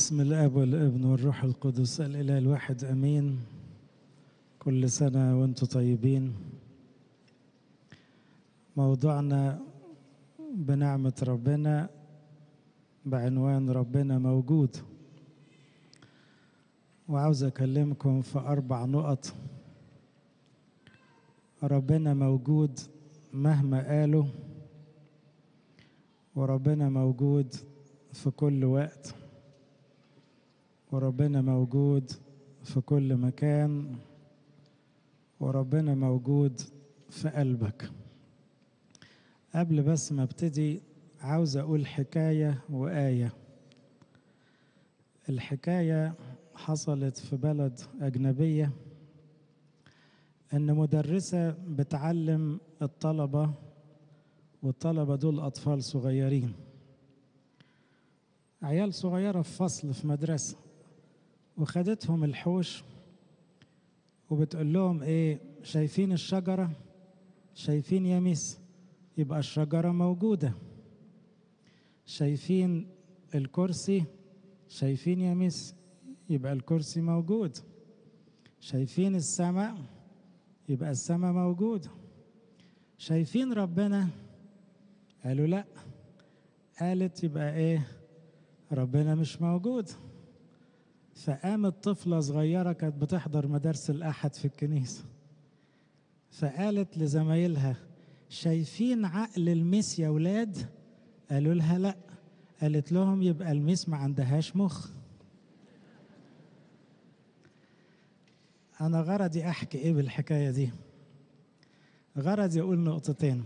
بسم الاب والابن والروح القدس الاله الواحد امين كل سنه وانتم طيبين موضوعنا بنعمه ربنا بعنوان ربنا موجود وعاوز اكلمكم في اربع نقط ربنا موجود مهما قالوا وربنا موجود في كل وقت وربنا موجود في كل مكان وربنا موجود في قلبك قبل بس ما ابتدي عاوز اقول حكايه وايه الحكايه حصلت في بلد اجنبيه ان مدرسه بتعلم الطلبه والطلبه دول اطفال صغيرين عيال صغيره في فصل في مدرسه وخدتهم الحوش وبتقول لهم ايه شايفين الشجره شايفين يا ميس يبقى الشجره موجوده شايفين الكرسي شايفين يا ميس يبقى الكرسي موجود شايفين السماء يبقى السماء موجود شايفين ربنا قالوا لا قالت يبقى ايه ربنا مش موجود فقامت طفلة صغيرة كانت بتحضر مدارس الأحد في الكنيسة فقالت لزمايلها شايفين عقل الميس يا ولاد قالوا لها لا قالت لهم يبقى الميس ما عندهاش مخ أنا غرضي أحكي إيه بالحكاية دي غرضي أقول نقطتين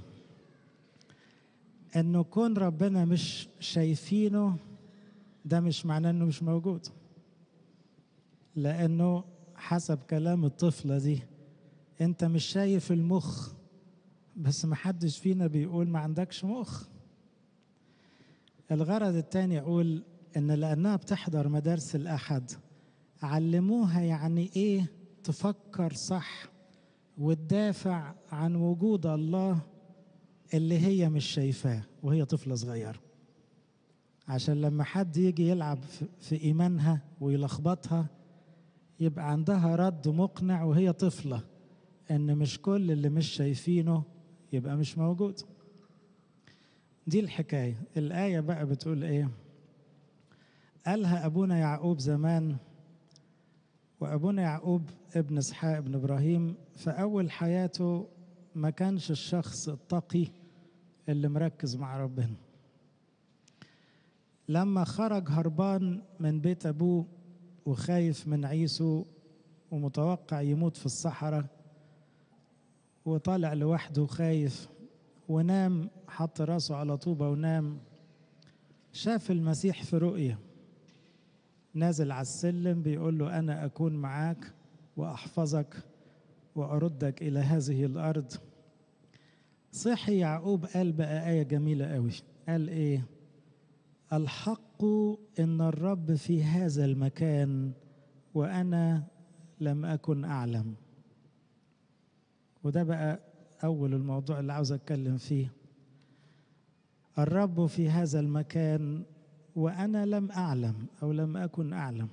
إنه كون ربنا مش شايفينه ده مش معناه إنه مش موجود لأنه حسب كلام الطفلة دي أنت مش شايف المخ بس محدش فينا بيقول ما عندكش مخ الغرض التاني أقول إن لأنها بتحضر مدارس الأحد علموها يعني إيه تفكر صح وتدافع عن وجود الله اللي هي مش شايفاه وهي طفلة صغيرة عشان لما حد يجي يلعب في إيمانها ويلخبطها يبقى عندها رد مقنع وهي طفلة إن مش كل اللي مش شايفينه يبقى مش موجود دي الحكاية الآية بقى بتقول إيه قالها أبونا يعقوب زمان وأبونا يعقوب ابن إسحاق ابن إبراهيم في أول حياته ما كانش الشخص التقي اللي مركز مع ربنا لما خرج هربان من بيت أبوه وخايف من عيسو ومتوقع يموت في الصحراء وطالع لوحده خايف ونام حط راسه على طوبة ونام شاف المسيح في رؤية نازل على السلم بيقول له أنا أكون معاك وأحفظك وأردك إلى هذه الأرض صحي يعقوب قال بقى آية جميلة قوي قال إيه الحق ان الرب في هذا المكان وانا لم اكن اعلم وده بقى اول الموضوع اللي عاوز اتكلم فيه الرب في هذا المكان وانا لم اعلم او لم اكن اعلم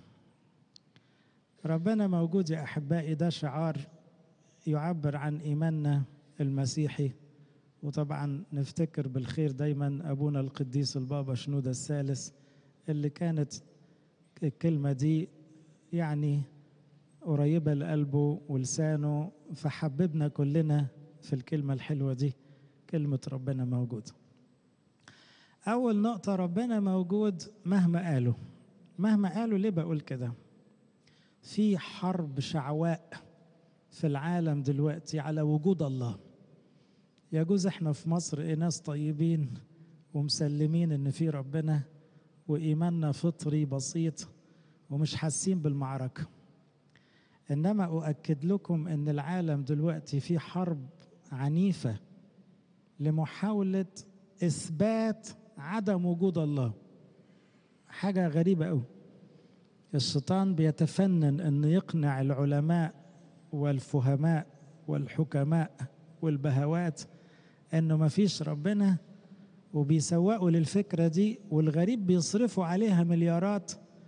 ربنا موجود يا احبائي ده شعار يعبر عن ايماننا المسيحي وطبعا نفتكر بالخير دايما ابونا القديس البابا شنودة الثالث اللي كانت الكلمة دي يعني قريبة لقلبه ولسانه فحببنا كلنا في الكلمة الحلوة دي كلمة ربنا موجود أول نقطة ربنا موجود مهما قالوا مهما قالوا ليه بقول كده في حرب شعواء في العالم دلوقتي على وجود الله يجوز احنا في مصر ايه ناس طيبين ومسلمين ان في ربنا وايماننا فطري بسيط ومش حاسين بالمعركه انما اؤكد لكم ان العالم دلوقتي في حرب عنيفه لمحاوله اثبات عدم وجود الله حاجه غريبه قوي الشيطان بيتفنن ان يقنع العلماء والفهماء والحكماء والبهوات انه ما فيش ربنا وبيسوقوا للفكرة دي والغريب بيصرفوا عليها مليارات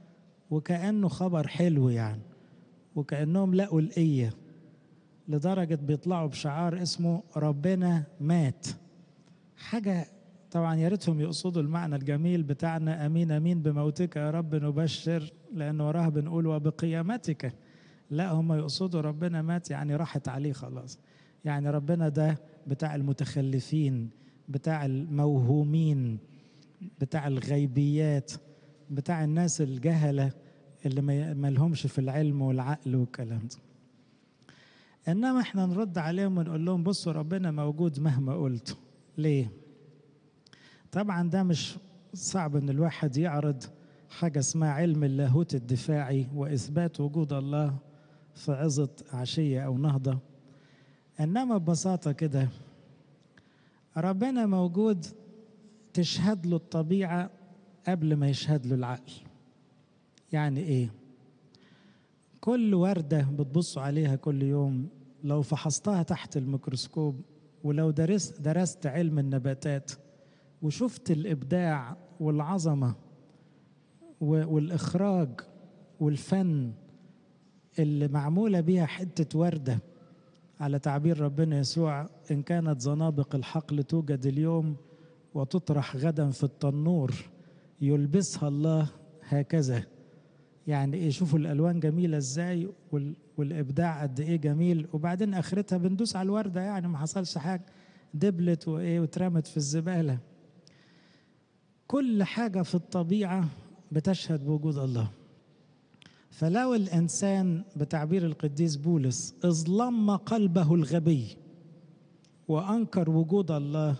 وكأنه خبر حلو يعني وكأنهم لقوا الإيه لدرجة بيطلعوا بشعار اسمه ربنا مات حاجة طبعا يا ريتهم يقصدوا المعنى الجميل بتاعنا امين امين بموتك يا رب نبشر لان وراها بنقول وبقيامتك لا هم يقصدوا ربنا مات يعني راحت عليه خلاص يعني ربنا ده بتاع المتخلفين بتاع الموهومين بتاع الغيبيات بتاع الناس الجهلة اللي ما لهمش في العلم والعقل والكلام ده انما احنا نرد عليهم ونقول لهم بصوا ربنا موجود مهما قلتوا ليه طبعا ده مش صعب ان الواحد يعرض حاجه اسمها علم اللاهوت الدفاعي واثبات وجود الله في عظه عشيه او نهضه انما ببساطه كده ربنا موجود تشهد له الطبيعه قبل ما يشهد له العقل يعني ايه كل ورده بتبصوا عليها كل يوم لو فحصتها تحت الميكروسكوب ولو درست درست علم النباتات وشفت الابداع والعظمه والاخراج والفن اللي معموله بيها حته ورده على تعبير ربنا يسوع ان كانت زنابق الحقل توجد اليوم وتطرح غدا في التنور يلبسها الله هكذا يعني ايه شوفوا الالوان جميله ازاي والابداع قد ايه جميل وبعدين اخرتها بندوس على الورده يعني ما حصلش حاجه دبلت وايه واترمت في الزباله كل حاجه في الطبيعه بتشهد بوجود الله فلو الانسان بتعبير القديس بولس اظلم قلبه الغبي وانكر وجود الله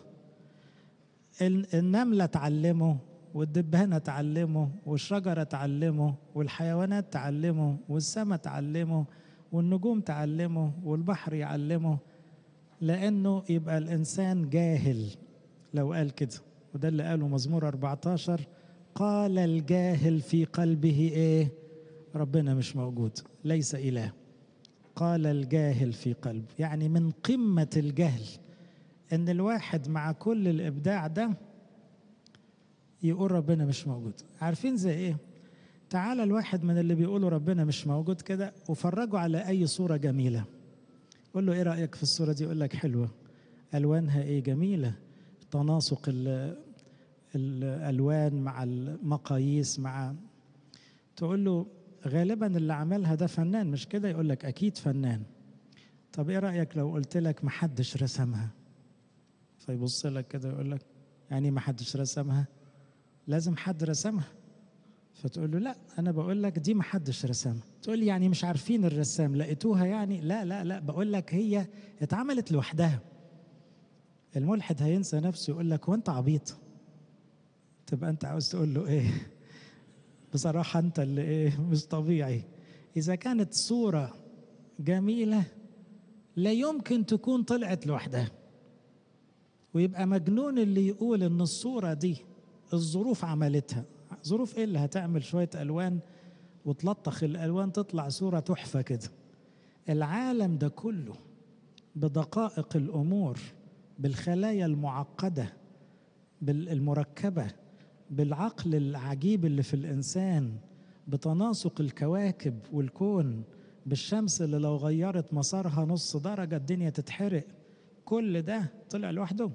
النمله تعلمه والدبانة تعلمه والشجرة تعلمه والحيوانات تعلمه والسماء تعلمه والنجوم تعلمه والبحر يعلمه لأنه يبقى الإنسان جاهل لو قال كده وده اللي قاله مزمور 14 قال الجاهل في قلبه إيه ربنا مش موجود ليس إله قال الجاهل في قلبه يعني من قمة الجهل إن الواحد مع كل الإبداع ده يقول ربنا مش موجود عارفين زي ايه تعالى الواحد من اللي بيقولوا ربنا مش موجود كده وفرجوا على اي صورة جميلة قول له ايه رأيك في الصورة دي يقول لك حلوة الوانها ايه جميلة تناسق الالوان مع المقاييس مع تقول له غالبا اللي عملها ده فنان مش كده يقول لك اكيد فنان طب ايه رأيك لو قلت لك محدش رسمها فيبص لك كده يقول لك يعني ما حدش رسمها لازم حد رسمها فتقول له لا انا بقول لك دي ما حدش رسمها تقول لي يعني مش عارفين الرسام لقيتوها يعني لا لا لا بقول لك هي اتعملت لوحدها الملحد هينسى نفسه يقول لك وانت عبيط تبقى انت عاوز تقول له ايه بصراحة انت اللي ايه مش طبيعي اذا كانت صورة جميلة لا يمكن تكون طلعت لوحدها ويبقى مجنون اللي يقول ان الصورة دي الظروف عملتها ظروف ايه اللي هتعمل شويه الوان وتلطخ الالوان تطلع صوره تحفه كده العالم ده كله بدقائق الامور بالخلايا المعقده بالمركبه بالعقل العجيب اللي في الانسان بتناسق الكواكب والكون بالشمس اللي لو غيرت مسارها نص درجه الدنيا تتحرق كل ده طلع لوحده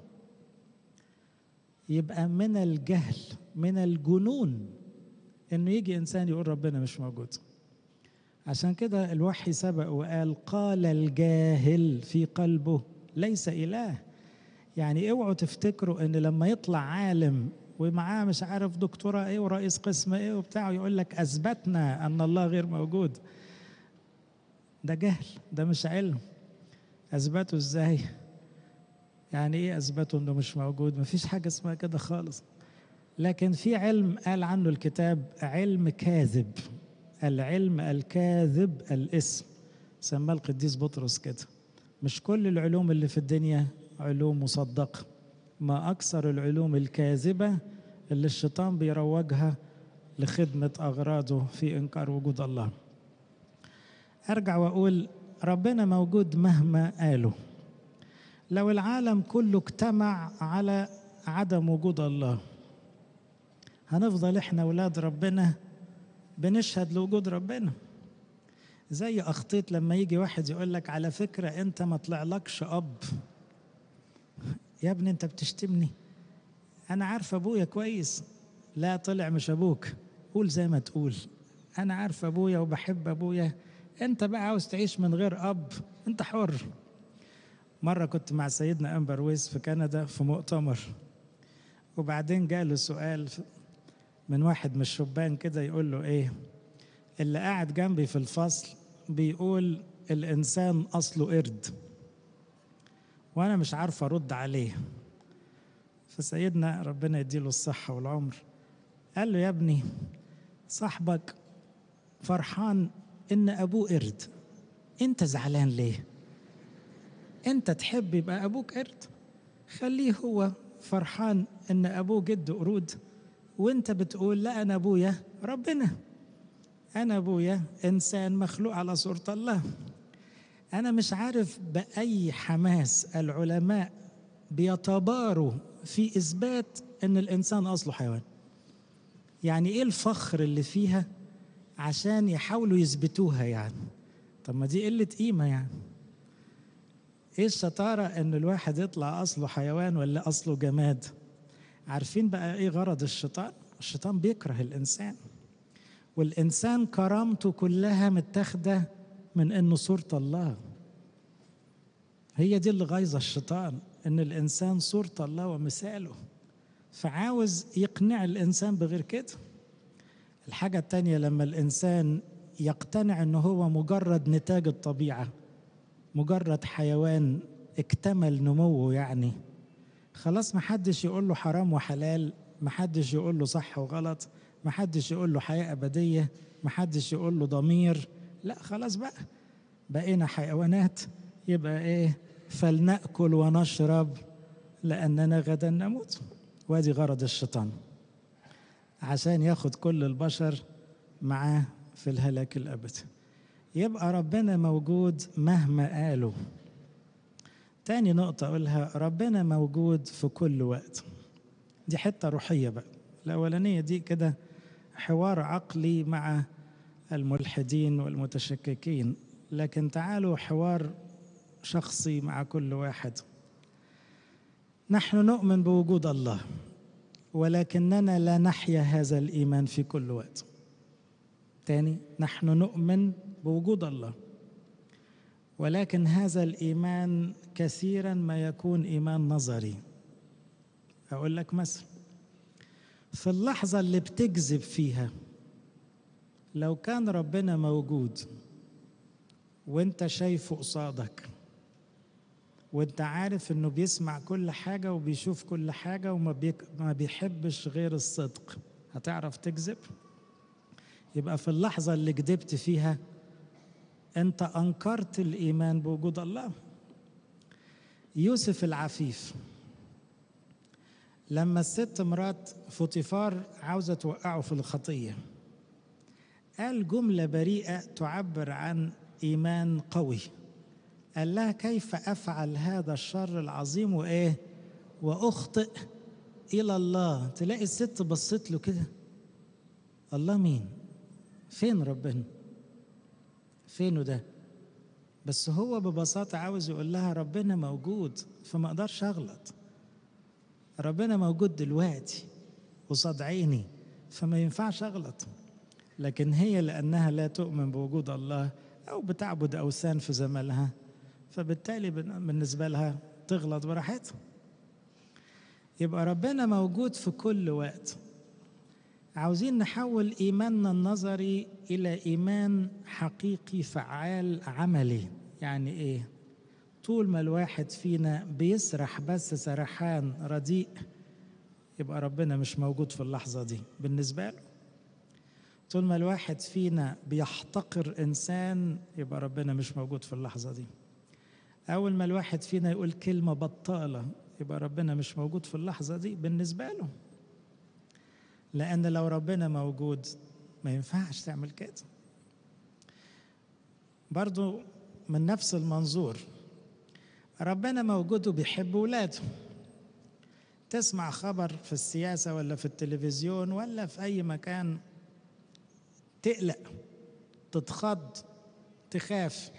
يبقى من الجهل من الجنون انه يجي انسان يقول ربنا مش موجود عشان كده الوحي سبق وقال قال الجاهل في قلبه ليس اله يعني اوعوا تفتكروا ان لما يطلع عالم ومعاه مش عارف دكتوراه ايه ورئيس قسم ايه وبتاع يقول لك اثبتنا ان الله غير موجود ده جهل ده مش علم اثبته ازاي يعني ايه اثبتوا انه مش موجود مفيش حاجه اسمها كده خالص لكن في علم قال عنه الكتاب علم كاذب العلم الكاذب الاسم سماه القديس بطرس كده مش كل العلوم اللي في الدنيا علوم مصدقه ما اكثر العلوم الكاذبه اللي الشيطان بيروجها لخدمه اغراضه في انكار وجود الله ارجع واقول ربنا موجود مهما قالوا لو العالم كله اجتمع على عدم وجود الله هنفضل احنا ولاد ربنا بنشهد لوجود ربنا زي أخطيت لما يجي واحد يقول لك على فكرة أنت ما طلعلكش أب يا ابني أنت بتشتمني أنا عارف أبويا كويس لا طلع مش أبوك قول زي ما تقول أنا عارف أبويا وبحب أبويا أنت بقى عاوز تعيش من غير أب أنت حر مرة كنت مع سيدنا أمبر ويس في كندا في مؤتمر وبعدين جاله سؤال من واحد من الشبان كده يقول له إيه اللي قاعد جنبي في الفصل بيقول الإنسان أصله قرد وأنا مش عارف أرد عليه فسيدنا ربنا يديله الصحة والعمر قال له يا ابني صاحبك فرحان إن أبوه قرد أنت زعلان ليه؟ أنت تحب يبقى أبوك قرد خليه هو فرحان إن أبوه جد قرود وأنت بتقول لا أنا أبويا ربنا أنا أبويا إنسان مخلوق على صورة الله أنا مش عارف بأي حماس العلماء بيتباروا في إثبات إن الإنسان أصله حيوان يعني إيه الفخر اللي فيها عشان يحاولوا يثبتوها يعني طب ما دي قلة قيمة يعني إيه الشطارة إن الواحد يطلع أصله حيوان ولا أصله جماد عارفين بقى إيه غرض الشيطان الشيطان بيكره الإنسان والإنسان كرامته كلها متاخدة من إنه صورة الله هي دي اللي غايظة الشيطان إن الإنسان صورة الله ومثاله فعاوز يقنع الإنسان بغير كده الحاجة التانية لما الإنسان يقتنع إنه هو مجرد نتاج الطبيعة مجرد حيوان اكتمل نموه يعني خلاص محدش يقول له حرام وحلال محدش يقول له صح وغلط محدش يقول له حياة أبدية محدش يقول له ضمير لا خلاص بقى بقينا حيوانات يبقى ايه فلنأكل ونشرب لأننا غدا نموت وادي غرض الشيطان عشان ياخد كل البشر معاه في الهلاك الأبدي يبقى ربنا موجود مهما قالوا تاني نقطة أقولها ربنا موجود في كل وقت دي حتة روحية بقى الأولانية دي كده حوار عقلي مع الملحدين والمتشككين لكن تعالوا حوار شخصي مع كل واحد نحن نؤمن بوجود الله ولكننا لا نحيا هذا الإيمان في كل وقت تاني نحن نؤمن بوجود الله ولكن هذا الإيمان كثيرا ما يكون إيمان نظري أقول لك مثلا في اللحظة اللي بتكذب فيها لو كان ربنا موجود وانت شايفه قصادك وانت عارف انه بيسمع كل حاجة وبيشوف كل حاجة وما بيك ما بيحبش غير الصدق هتعرف تكذب يبقى في اللحظة اللي كذبت فيها انت انكرت الايمان بوجود الله يوسف العفيف لما الست مرات فوتيفار عاوزة توقعه في الخطية قال جملة بريئة تعبر عن إيمان قوي قال لها كيف أفعل هذا الشر العظيم وإيه وأخطئ إلى الله تلاقي الست بصت له كده الله مين فين ربنا فينه ده بس هو ببساطة عاوز يقول لها ربنا موجود فما أقدرش أغلط ربنا موجود دلوقتي قصاد عيني فما ينفعش أغلط لكن هي لأنها لا تؤمن بوجود الله أو بتعبد أوثان في زمانها فبالتالي بالنسبة لها تغلط براحتها يبقى ربنا موجود في كل وقت عاوزين نحول إيماننا النظري إلى إيمان حقيقي فعال عملي يعني إيه؟ طول ما الواحد فينا بيسرح بس سرحان رديء يبقى ربنا مش موجود في اللحظة دي بالنسبة له طول ما الواحد فينا بيحتقر إنسان يبقى ربنا مش موجود في اللحظة دي أول ما الواحد فينا يقول كلمة بطالة يبقى ربنا مش موجود في اللحظة دي بالنسبة له لأن لو ربنا موجود ما ينفعش تعمل كده برضو من نفس المنظور ربنا موجود وبيحب ولاده تسمع خبر في السياسة ولا في التلفزيون ولا في أي مكان تقلق تتخض تخاف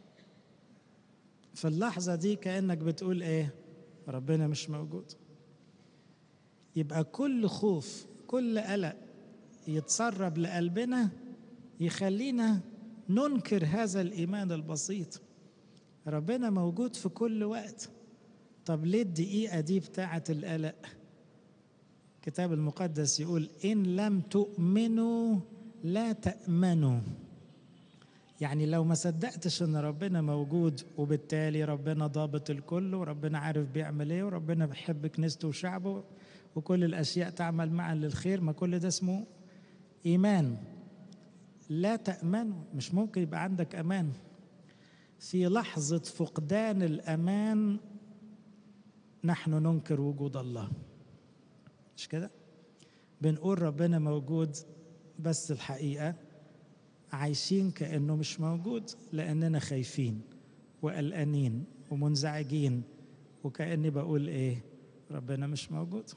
في اللحظة دي كأنك بتقول إيه ربنا مش موجود يبقى كل خوف كل قلق يتسرب لقلبنا يخلينا ننكر هذا الإيمان البسيط ربنا موجود في كل وقت طب ليه الدقيقة دي بتاعة القلق الكتاب المقدس يقول إن لم تؤمنوا لا تأمنوا يعني لو ما صدقتش ان ربنا موجود وبالتالي ربنا ضابط الكل وربنا عارف بيعمل ايه وربنا بيحب كنيسته وشعبه وكل الاشياء تعمل معا للخير ما كل ده اسمه ايمان لا تامنوا مش ممكن يبقى عندك امان في لحظه فقدان الامان نحن ننكر وجود الله مش كده بنقول ربنا موجود بس الحقيقه عايشين كانه مش موجود لاننا خايفين وقلقانين ومنزعجين وكاني بقول ايه ربنا مش موجود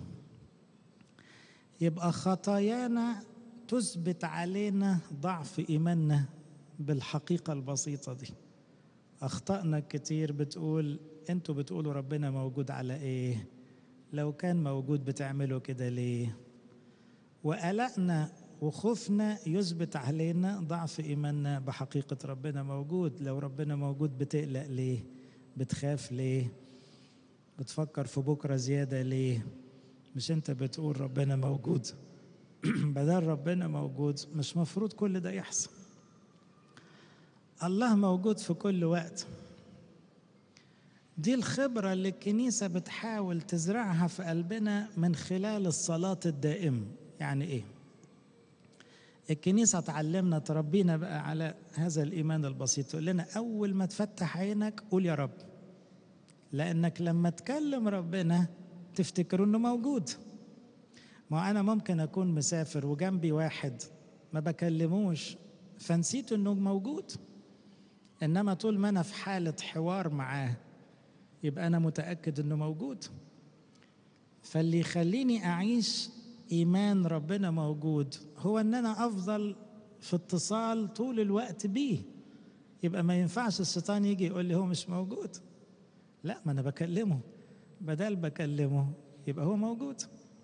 يبقى خطايانا تثبت علينا ضعف ايماننا بالحقيقه البسيطه دي اخطائنا كتير بتقول انتوا بتقولوا ربنا موجود على ايه لو كان موجود بتعملوا كده ليه وقلقنا وخوفنا يثبت علينا ضعف ايماننا بحقيقه ربنا موجود لو ربنا موجود بتقلق ليه بتخاف ليه بتفكر في بكره زياده ليه مش انت بتقول ربنا موجود بدل ربنا موجود مش مفروض كل ده يحصل الله موجود في كل وقت دي الخبرة اللي الكنيسة بتحاول تزرعها في قلبنا من خلال الصلاة الدائمة يعني ايه الكنيسة تعلمنا تربينا بقى على هذا الإيمان البسيط تقول لنا أول ما تفتح عينك قول يا رب لأنك لما تكلم ربنا تفتكروا إنه موجود ما أنا ممكن أكون مسافر وجنبي واحد ما بكلموش فنسيت إنه موجود إنما طول ما أنا في حالة حوار معاه يبقى أنا متأكد إنه موجود فاللي يخليني أعيش ايمان ربنا موجود هو ان انا افضل في اتصال طول الوقت بيه يبقى ما ينفعش الشيطان يجي يقول لي هو مش موجود لا ما انا بكلمه بدل بكلمه يبقى هو موجود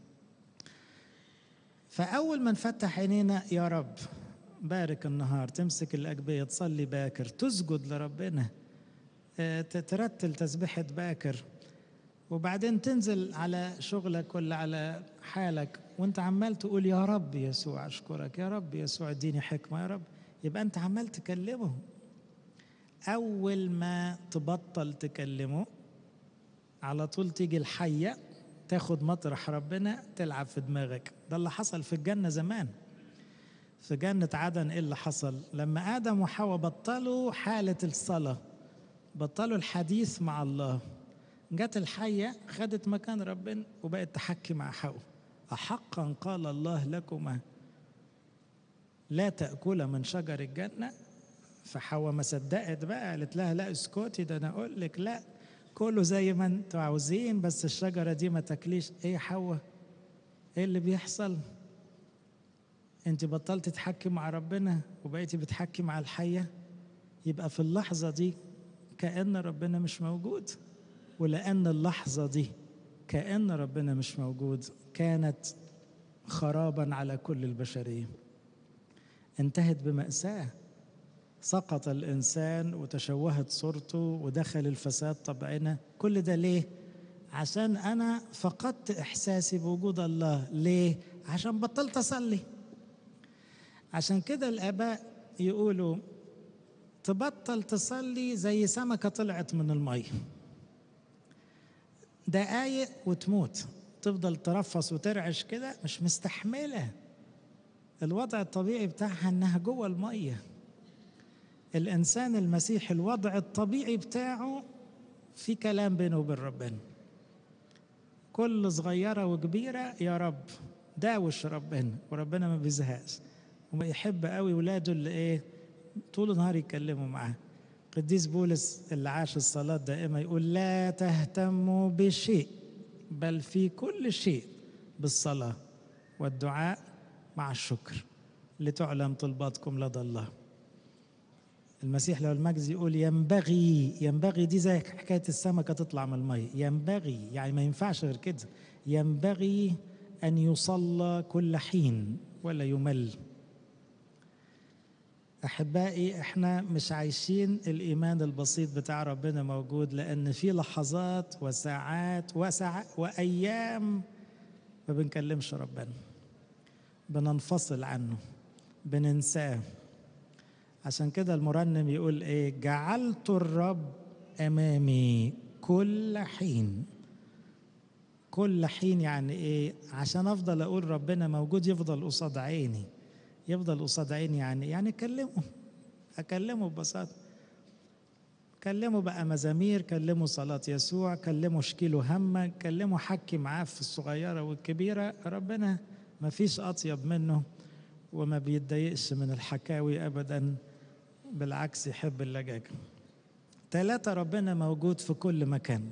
فاول ما نفتح عينينا يا رب بارك النهار تمسك الاجبيه تصلي باكر تسجد لربنا ترتل تسبيحه باكر وبعدين تنزل على شغلك ولا على حالك وانت عمال تقول يا رب يسوع اشكرك يا رب يسوع اديني حكمه يا رب يبقى انت عمال تكلمه اول ما تبطل تكلمه على طول تيجي الحيه تاخد مطرح ربنا تلعب في دماغك ده اللي حصل في الجنه زمان في جنه عدن ايه اللي حصل لما ادم وحواء بطلوا حاله الصلاه بطلوا الحديث مع الله جت الحية خدت مكان ربنا وبقت تحكي مع حواء أحقا قال الله لكما لا تأكل من شجر الجنة فحواء ما صدقت بقى قالت لها لا اسكتي ده أنا أقول لك لا كله زي ما انتوا عاوزين بس الشجرة دي ما تاكليش إيه يا حواء إيه اللي بيحصل أنت بطلت تحكي مع ربنا وبقيتي بتحكي مع الحية يبقى في اللحظة دي كأن ربنا مش موجود ولأن اللحظة دي كأن ربنا مش موجود كانت خرابا على كل البشرية انتهت بمأساة سقط الإنسان وتشوهت صورته ودخل الفساد طبعنا كل ده ليه؟ عشان أنا فقدت إحساسي بوجود الله ليه؟ عشان بطلت أصلي عشان كده الآباء يقولوا تبطل تصلي زي سمكة طلعت من المية دقايق وتموت تفضل ترفص وترعش كده مش مستحملة الوضع الطبيعي بتاعها انها جوه المية الانسان المسيحي الوضع الطبيعي بتاعه في كلام بينه وبين ربنا كل صغيرة وكبيرة يا رب داوش ربنا وربنا ما بيزهقش وما يحب قوي ولاده اللي ايه طول النهار يتكلموا معاه قديس بولس اللي عاش الصلاة دائما يقول لا تهتموا بشيء بل في كل شيء بالصلاة والدعاء مع الشكر لتعلم طلباتكم لدى الله المسيح لو المجد يقول ينبغي ينبغي دي زي حكاية السمكة تطلع من المية ينبغي يعني ما ينفعش غير كده ينبغي أن يصلى كل حين ولا يمل أحبائي إحنا مش عايشين الإيمان البسيط بتاع ربنا موجود لأن في لحظات وساعات وسع وأيام ما بنكلمش ربنا بننفصل عنه بننساه عشان كده المرنم يقول ايه جعلت الرب امامي كل حين كل حين يعني ايه عشان افضل اقول ربنا موجود يفضل قصاد عيني يفضل قصاد عيني يعني يعني اكلمه اكلمه ببساطه كلمه بقى مزامير كلمه صلاة يسوع كلمه اشكيله همك كلمه حكي معاه في الصغيرة والكبيرة ربنا ما فيش أطيب منه وما بيتضايقش من الحكاوي أبدا بالعكس يحب اللجاجة ثلاثة ربنا موجود في كل مكان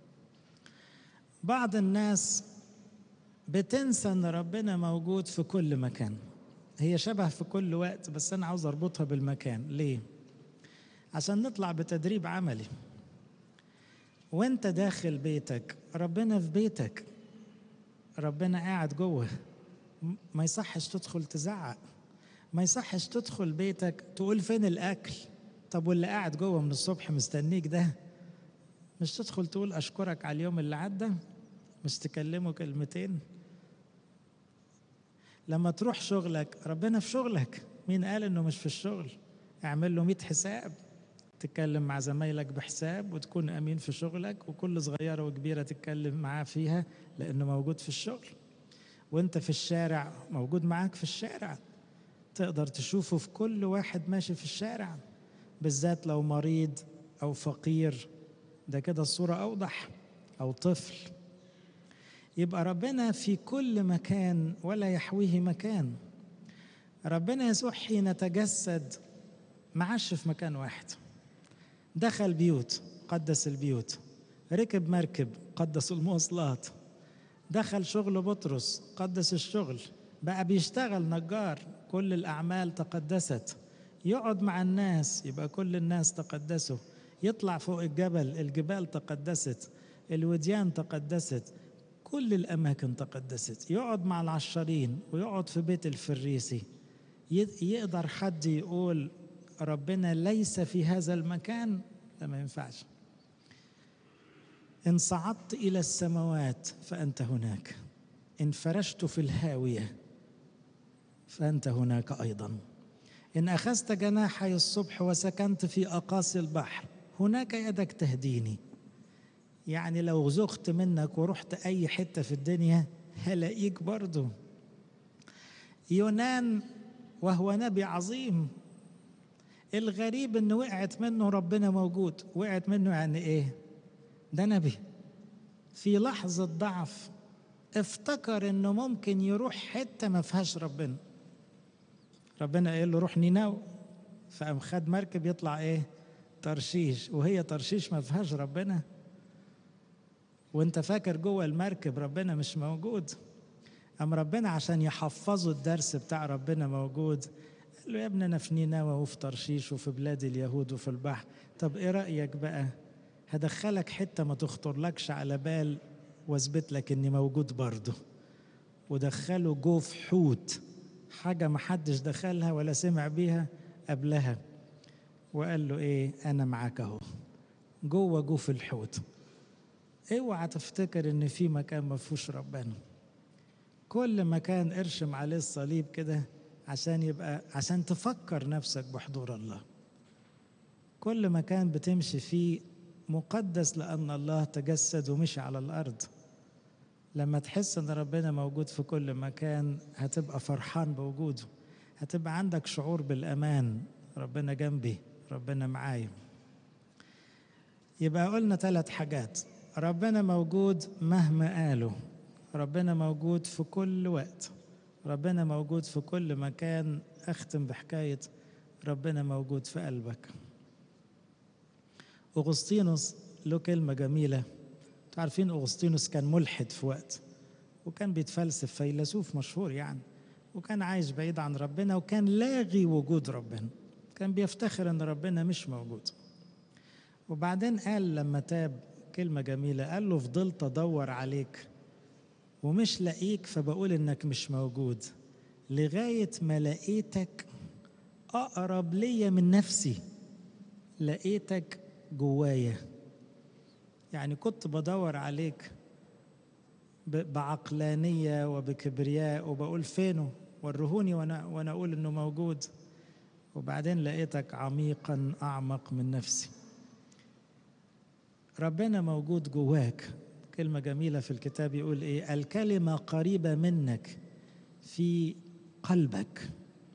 بعض الناس بتنسى ان ربنا موجود في كل مكان هي شبه في كل وقت بس انا عاوز اربطها بالمكان ليه عشان نطلع بتدريب عملي وانت داخل بيتك ربنا في بيتك ربنا قاعد جوه ما يصحش تدخل تزعق ما يصحش تدخل بيتك تقول فين الاكل طب واللي قاعد جوه من الصبح مستنيك ده مش تدخل تقول اشكرك على اليوم اللي عدى مش تكلمه كلمتين لما تروح شغلك ربنا في شغلك مين قال انه مش في الشغل اعمل له 100 حساب تتكلم مع زمايلك بحساب وتكون امين في شغلك وكل صغيره وكبيره تتكلم معاه فيها لانه موجود في الشغل وانت في الشارع موجود معاك في الشارع تقدر تشوفه في كل واحد ماشي في الشارع بالذات لو مريض او فقير ده كده الصوره اوضح او طفل يبقى ربنا في كل مكان ولا يحويه مكان ربنا يسوع حين تجسد معاش في مكان واحد دخل بيوت قدس البيوت ركب مركب قدس المواصلات دخل شغل بطرس قدس الشغل بقى بيشتغل نجار كل الأعمال تقدست يقعد مع الناس يبقى كل الناس تقدسوا يطلع فوق الجبل الجبال تقدست الوديان تقدست كل الأماكن تقدست يقعد مع العشرين ويقعد في بيت الفريسي يقدر حد يقول ربنا ليس في هذا المكان لا ما ينفعش إن صعدت إلى السماوات فأنت هناك إن فرشت في الهاوية فأنت هناك أيضا إن أخذت جناحي الصبح وسكنت في أقاصي البحر هناك يدك تهديني يعني لو زغت منك ورحت أي حتة في الدنيا هلاقيك برضو يونان وهو نبي عظيم الغريب ان وقعت منه ربنا موجود وقعت منه يعني ايه ده نبي في لحظة ضعف افتكر انه ممكن يروح حتة ما فيهاش ربنا ربنا قال له روح نينو فقام خد مركب يطلع ايه ترشيش وهي ترشيش ما فيهاش ربنا وانت فاكر جوه المركب ربنا مش موجود أم ربنا عشان يحفظوا الدرس بتاع ربنا موجود قال له يا ابني أنا في نينوى وفي ترشيش وفي بلاد اليهود وفي البحر طب إيه رأيك بقى هدخلك حتة ما تخطرلكش على بال واثبت لك إني موجود برضه ودخله جوف حوت حاجة ما حدش دخلها ولا سمع بيها قبلها وقال له إيه أنا معاك أهو جوه جوف الحوت اوعى تفتكر ان في مكان ما فيهوش ربنا كل مكان ارشم عليه الصليب كده عشان يبقى عشان تفكر نفسك بحضور الله كل مكان بتمشي فيه مقدس لأن الله تجسد ومشي على الأرض لما تحس ان ربنا موجود في كل مكان هتبقى فرحان بوجوده هتبقى عندك شعور بالأمان ربنا جنبي ربنا معايا يبقى قلنا ثلاث حاجات ربنا موجود مهما قالوا ربنا موجود في كل وقت ربنا موجود في كل مكان اختم بحكايه ربنا موجود في قلبك اغسطينوس له كلمه جميله عارفين اغسطينوس كان ملحد في وقت وكان بيتفلسف فيلسوف مشهور يعني وكان عايش بعيد عن ربنا وكان لاغي وجود ربنا كان بيفتخر ان ربنا مش موجود وبعدين قال لما تاب كلمة جميلة قال له فضلت ادور عليك ومش لاقيك فبقول انك مش موجود لغاية ما لقيتك اقرب ليا من نفسي لقيتك جوايا يعني كنت بدور عليك بعقلانية وبكبرياء وبقول فينه ورهوني وانا وانا اقول انه موجود وبعدين لقيتك عميقا اعمق من نفسي ربنا موجود جواك كلمة جميلة في الكتاب يقول ايه الكلمة قريبة منك في قلبك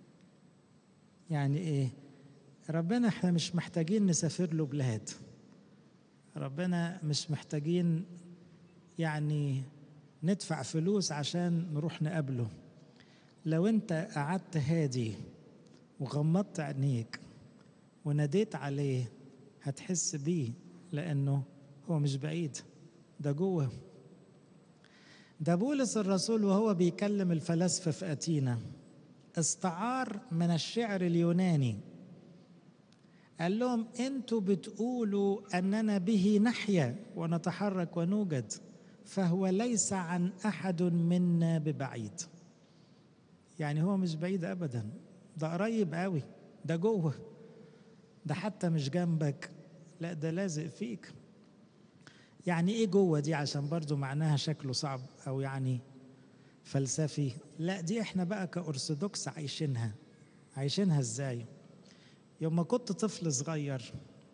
يعني ايه ربنا احنا مش محتاجين نسافر له بلاد ربنا مش محتاجين يعني ندفع فلوس عشان نروح نقابله لو انت قعدت هادي وغمضت عينيك وناديت عليه هتحس بيه لانه هو مش بعيد ده جوه ده بولس الرسول وهو بيكلم الفلاسفه في اتينا استعار من الشعر اليوناني قال لهم انتوا بتقولوا اننا به نحيا ونتحرك ونوجد فهو ليس عن احد منا ببعيد يعني هو مش بعيد ابدا ده قريب قوي ده جوه ده حتى مش جنبك لا ده لازق فيك يعني ايه جوه دي عشان برضو معناها شكله صعب او يعني فلسفي لا دي احنا بقى كأرثوذكس عايشينها عايشينها ازاي يوم ما كنت طفل صغير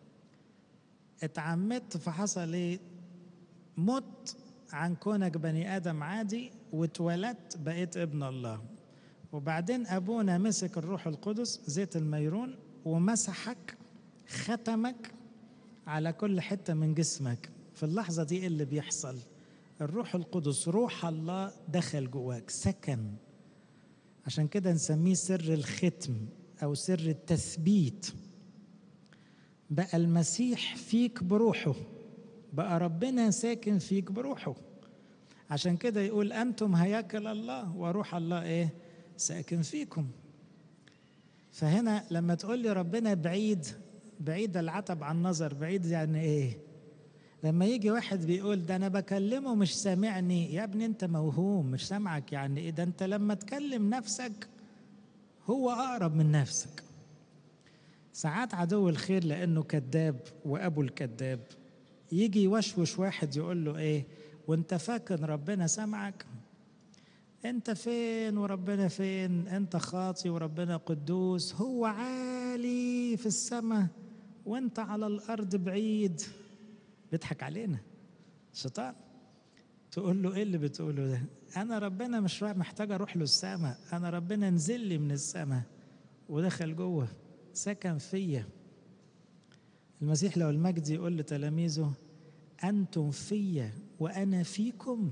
اتعمدت فحصل ايه مت عن كونك بني ادم عادي واتولدت بقيت ابن الله وبعدين ابونا مسك الروح القدس زيت الميرون ومسحك ختمك على كل حته من جسمك في اللحظه دي ايه اللي بيحصل الروح القدس روح الله دخل جواك سكن عشان كده نسميه سر الختم او سر التثبيت بقى المسيح فيك بروحه بقى ربنا ساكن فيك بروحه عشان كده يقول انتم هياكل الله وروح الله ايه ساكن فيكم فهنا لما تقول لي ربنا بعيد بعيد العتب عن النظر بعيد يعني ايه لما يجي واحد بيقول ده انا بكلمه مش سامعني يا ابني انت موهوم مش سامعك يعني ايه ده انت لما تكلم نفسك هو اقرب من نفسك ساعات عدو الخير لانه كذاب وابو الكذاب يجي يوشوش واحد يقول له ايه وانت فاكر ربنا سمعك انت فين وربنا فين انت خاطي وربنا قدوس هو عالي في السماء وانت على الارض بعيد بيضحك علينا شيطان تقول له ايه اللي بتقوله ده انا ربنا مش محتاج اروح له السماء انا ربنا نزل لي من السماء ودخل جوه سكن فيا المسيح لو المجد يقول لتلاميذه انتم فيا وانا فيكم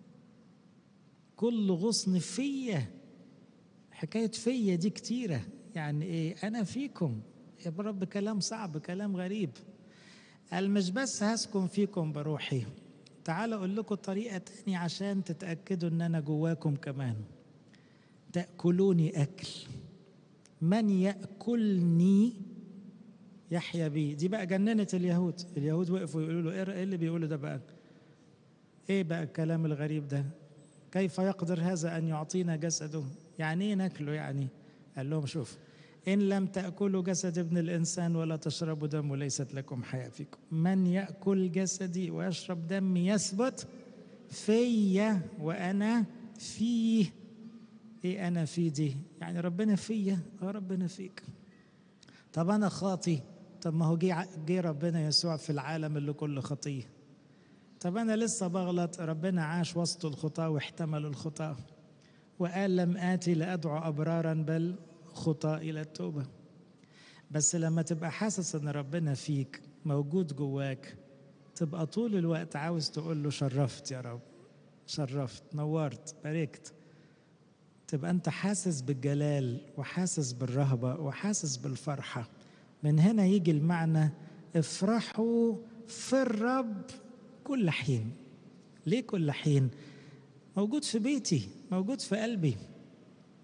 كل غصن فيا حكايه فيا دي كتيره يعني ايه انا فيكم يا رب كلام صعب كلام غريب قال مش بس هسكن فيكم بروحي تعالوا اقول لكم طريقه تانية عشان تتاكدوا ان انا جواكم كمان تاكلوني اكل من ياكلني يحيا بي دي بقى جننت اليهود اليهود وقفوا يقولوا له ايه اللي بيقوله ده بقى ايه بقى الكلام الغريب ده كيف يقدر هذا ان يعطينا جسده يعني ايه ناكله يعني قال لهم شوف إن لم تأكلوا جسد ابن الإنسان ولا تشربوا دمه ليست لكم حياة فيكم من يأكل جسدي ويشرب دمي يثبت فيا وأنا فيه إيه أنا في دي يعني ربنا فيا اه ربنا فيك طب أنا خاطي طب ما هو جه جه ربنا يسوع في العالم اللي كله خطيه طب أنا لسه بغلط ربنا عاش وسط الخطاة واحتمل الخطاة وقال لم آتي لأدعو أبرارا بل خطى إلى التوبة بس لما تبقى حاسس إن ربنا فيك موجود جواك تبقى طول الوقت عاوز تقول له شرفت يا رب شرفت نورت باركت تبقى أنت حاسس بالجلال وحاسس بالرهبة وحاسس بالفرحة من هنا يجي المعنى افرحوا في الرب كل حين ليه كل حين موجود في بيتي موجود في قلبي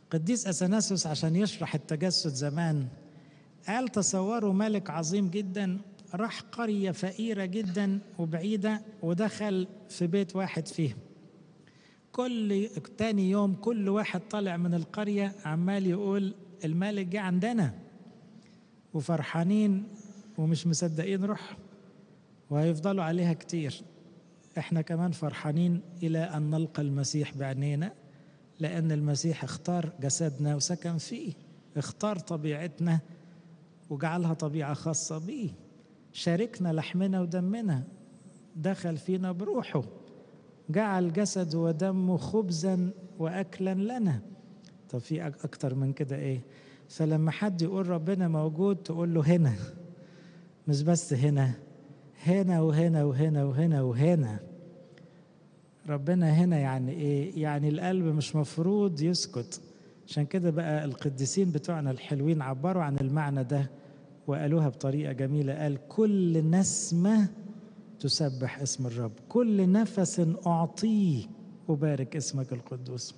قديس أثناسوس عشان يشرح التجسد زمان قال تصوروا ملك عظيم جدا راح قرية فقيرة جدا وبعيدة ودخل في بيت واحد فيهم كل تاني يوم كل واحد طالع من القرية عمال يقول الملك جه عندنا وفرحانين ومش مصدقين روح وهيفضلوا عليها كتير احنا كمان فرحانين الى ان نلقى المسيح بعينينا لان المسيح اختار جسدنا وسكن فيه اختار طبيعتنا وجعلها طبيعه خاصه بيه شاركنا لحمنا ودمنا دخل فينا بروحه جعل جسد ودمه خبزا واكلا لنا طب في اكتر من كده ايه فلما حد يقول ربنا موجود تقول له هنا مش بس هنا هنا وهنا وهنا وهنا وهنا ربنا هنا يعني ايه يعني القلب مش مفروض يسكت عشان كده بقى القديسين بتوعنا الحلوين عبروا عن المعنى ده وقالوها بطريقه جميله قال كل نسمه تسبح اسم الرب كل نفس اعطيه ابارك اسمك القدوس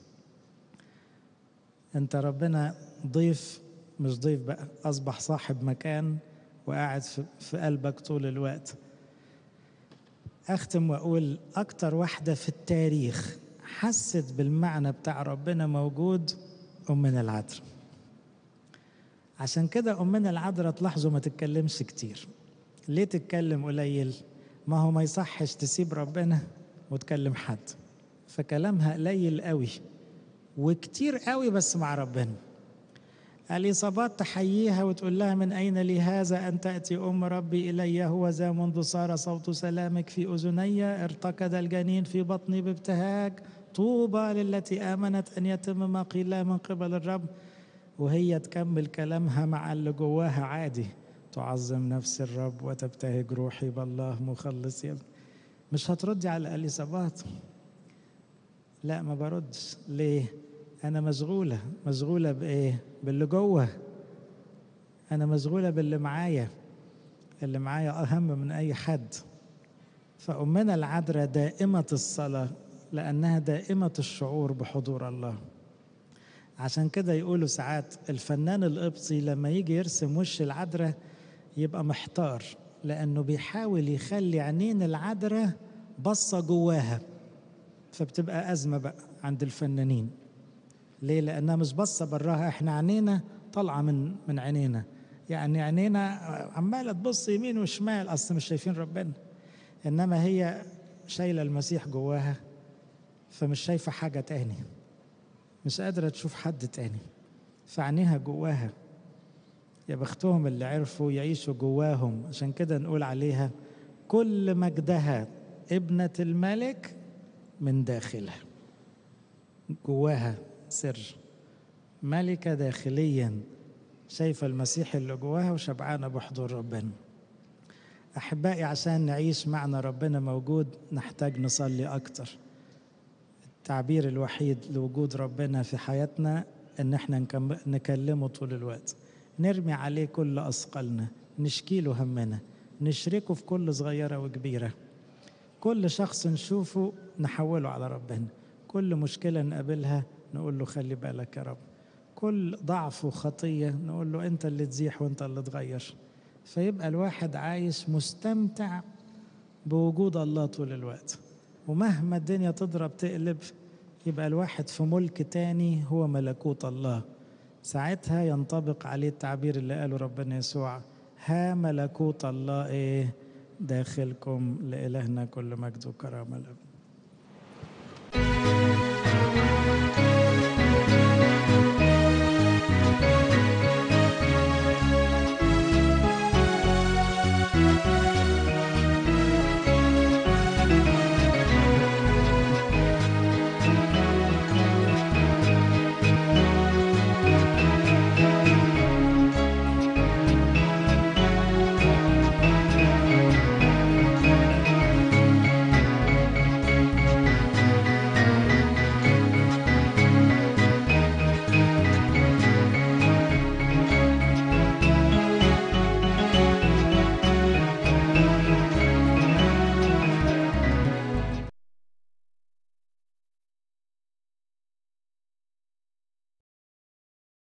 انت ربنا ضيف مش ضيف بقى اصبح صاحب مكان وقاعد في قلبك طول الوقت اختم واقول اكتر واحده في التاريخ حست بالمعنى بتاع ربنا موجود امنا العذراء عشان كده امنا العذراء تلاحظوا ما تتكلمش كتير ليه تتكلم قليل ما هو ما يصحش تسيب ربنا وتكلم حد فكلامها قليل قوي وكتير قوي بس مع ربنا الإصابات تحييها وتقول لها من أين لي هذا أن تأتي أم ربي إلي هو ذا منذ صار صوت سلامك في أذني ارتقد الجنين في بطني بابتهاج طوبى للتي آمنت أن يتم ما قيل من قبل الرب وهي تكمل كلامها مع اللي جواها عادي تعظم نفس الرب وتبتهج روحي بالله مخلص يبني مش هتردي على الإصابات لا ما بردش ليه أنا مشغولة مشغولة بإيه؟ باللي جوه أنا مشغولة باللي معايا اللي معايا أهم من أي حد فأمنا العذراء دائمة الصلاة لأنها دائمة الشعور بحضور الله عشان كده يقولوا ساعات الفنان القبطي لما يجي يرسم وش العذراء يبقى محتار لأنه بيحاول يخلي عينين العذراء بصة جواها فبتبقى أزمة بقى عند الفنانين ليه؟ لأنها مش باصة براها احنا عينينا طالعة من من عينينا يعني عينينا عمالة تبص يمين وشمال أصل مش شايفين ربنا إنما هي شايلة المسيح جواها فمش شايفة حاجة تاني مش قادرة تشوف حد تاني فعينيها جواها يا بختهم اللي عرفوا يعيشوا جواهم عشان كده نقول عليها كل مجدها ابنة الملك من داخلها جواها سر ملكة داخليا شايفة المسيح اللي جواها وشبعانة بحضور ربنا أحبائي عشان نعيش معنى ربنا موجود نحتاج نصلي أكتر التعبير الوحيد لوجود ربنا في حياتنا إن احنا نكلمه طول الوقت نرمي عليه كل أثقالنا نشكي له همنا نشركه في كل صغيرة وكبيرة كل شخص نشوفه نحوله على ربنا كل مشكلة نقابلها نقول له خلي بالك يا رب كل ضعف وخطية نقول له أنت اللي تزيح وأنت اللي تغير فيبقى الواحد عايش مستمتع بوجود الله طول الوقت ومهما الدنيا تضرب تقلب يبقى الواحد في ملك تاني هو ملكوت الله ساعتها ينطبق عليه التعبير اللي قاله ربنا يسوع ها ملكوت الله ايه داخلكم لإلهنا كل مجد وكرامة الأبد